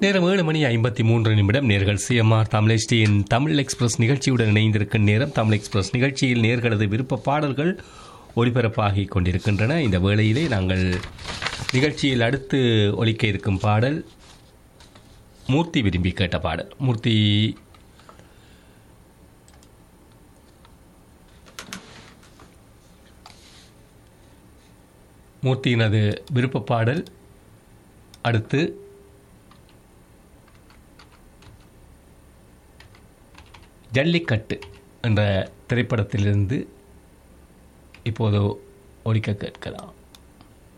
நேரம் ஏழு மணி ஐம்பத்தி மூன்று நிமிடம் நேர்கள் சிஎம்ஆர் தமிழ் எஸ்டியின் தமிழ் எக்ஸ்பிரஸ் நிகழ்ச்சியுடன் இணைந்திருக்கும் நேரம் தமிழ் எக்ஸ்பிரஸ் நிகழ்ச்சியில் நேர்களது விருப்ப பாடல்கள் ஒளிபரப்பாகி கொண்டிருக்கின்றன இந்த வேளையிலே நாங்கள் நிகழ்ச்சியில் அடுத்து ஒலிக்க இருக்கும் பாடல் மூர்த்தி விரும்பி கேட்ட பாடல் மூர்த்தி மூர்த்தியினது விருப்ப பாடல் அடுத்து ஜல்லிக்கட்டு என்ற திரைப்படத்திலிருந்து இப்போது ஒலிக்க கேட்கலாம்